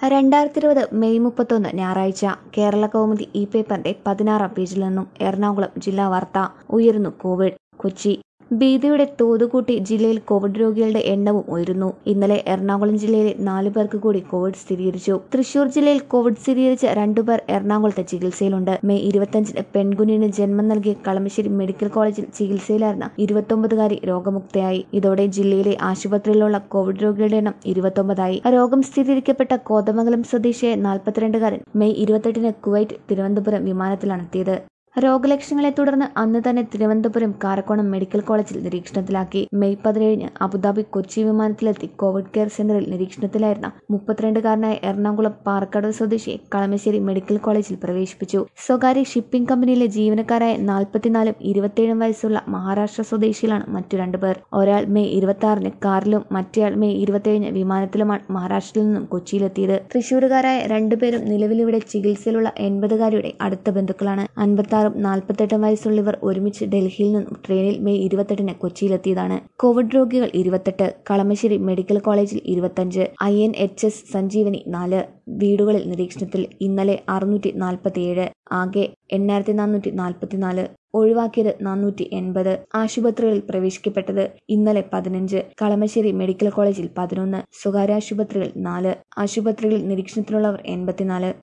രണ്ടായിരത്തി ഇരുപത് മെയ് മുപ്പത്തൊന്ന് ഞായറാഴ്ച കേരള കൗമുദി ഇ പേപ്പറിന്റെ പതിനാറാം പേജിൽ നിന്നും എറണാകുളം ജില്ലാ വാർത്ത ഉയരുന്നു കോവിഡ് കൊച്ചി ഭീതിയുടെ തോതുകൂട്ടി ജില്ലയിൽ കോവിഡ് രോഗികളുടെ എണ്ണവും ഉയരുന്നു ഇന്നലെ എറണാകുളം ജില്ലയിലെ നാലു പേർക്ക് കൂടി കോവിഡ് സ്ഥിരീകരിച്ചു തൃശൂർ ജില്ലയിൽ കോവിഡ് സ്ഥിരീകരിച്ച രണ്ടുപേർ എറണാകുളത്ത് ചികിത്സയിലുണ്ട് മെയ് ഇരുപത്തിയഞ്ചിന് പെൺകുഞ്ഞിന് ജന്മം നൽകിയ കളമശ്ശേരി മെഡിക്കൽ കോളേജിൽ ചികിത്സയിലായിരുന്ന ഇരുപത്തൊമ്പതുകാരി രോഗമുക്തയായി ഇതോടെ ജില്ലയിലെ ആശുപത്രിയിലുള്ള കോവിഡ് രോഗികളുടെ എണ്ണം ഇരുപത്തൊമ്പതായി രോഗം സ്ഥിരീകരിക്കപ്പെട്ട കോതമംഗലം സ്വദേശിയായ നാൽപ്പത്തിരണ്ടുകാരൻ മെയ് ഇരുപത്തെട്ടിന് കുവൈറ്റ് തിരുവനന്തപുരം വിമാനത്തിലാണ് എത്തിയത് രോഗലക്ഷണങ്ങളെ തുടർന്ന് അന്ന് തന്നെ തിരുവനന്തപുരം കാരക്കോണം മെഡിക്കൽ കോളേജിൽ നിരീക്ഷണത്തിലാക്കി മെയ് പതിനേഴിന് അബുദാബി കൊച്ചി വിമാനത്തിലെത്തി കോവിഡ് കെയർ സെന്ററിൽ നിരീക്ഷണത്തിലായിരുന്ന മുപ്പത്തിരണ്ടുകാരനായ എറണാകുളം പാറക്കടവ് സ്വദേശിയെ കളമശ്ശേരി മെഡിക്കൽ കോളേജിൽ പ്രവേശിപ്പിച്ചു സ്വകാര്യ ഷിപ്പിംഗ് കമ്പനിയിലെ ജീവനക്കാരായ നാൽപ്പത്തിനാലും ഇരുപത്തിയേഴും വയസ്സുള്ള മഹാരാഷ്ട്ര സ്വദേശികളാണ് മറ്റു രണ്ടുപേർ ഒരാൾ മെയ് ഇരുപത്തി ആറിന് കാറിലും മറ്റേയാൾ മെയ് ഇരുപത്തിയേഴിന് വിമാനത്തിലുമാണ് മഹാരാഷ്ട്രയിൽ നിന്നും കൊച്ചിയിലെത്തിയത് തൃശൂരുകാരായ രണ്ടുപേരും നിലവിലിവിടെ ചികിത്സയിലുള്ള എൺപതുകാരിയുടെ അടുത്ത ബന്ധുക്കളാണ് അൻപത്തി ആറും നാൽപ്പത്തെട്ടും വയസ്സുള്ള ഇവർ ഒരുമിച്ച് ഡൽഹിയിൽ നിന്നും ട്രെയിനിൽ മെയ് ഇരുപത്തെട്ടിന് കൊച്ചിയിലെത്തിയതാണ് കോവിഡ് രോഗികൾ ഇരുപത്തെട്ട് കളമശ്ശേരി മെഡിക്കൽ കോളേജിൽ ഇരുപത്തഞ്ച് I N H S Sanjeevani നാല് വീടുകളിൽ നിരീക്ഷണത്തിൽ ഇന്നലെ അറുന്നൂറ്റി നാൽപ്പത്തിയേഴ് ആകെ എണ്ണായിരത്തി നാനൂറ്റി നാൽപ്പത്തിനാല് ഒഴിവാക്കിയത് നാനൂറ്റി എൺപത് ആശുപത്രികളിൽ പ്രവേശിക്കപ്പെട്ടത് ഇന്നലെ പതിനഞ്ച് കളമശ്ശേരി മെഡിക്കൽ കോളേജിൽ പതിനൊന്ന് സ്വകാര്യ ആശുപത്രികൾ നാല് ആശുപത്രികളിൽ നിരീക്ഷണത്തിലുള്ളവർ എൺപത്തിനാല്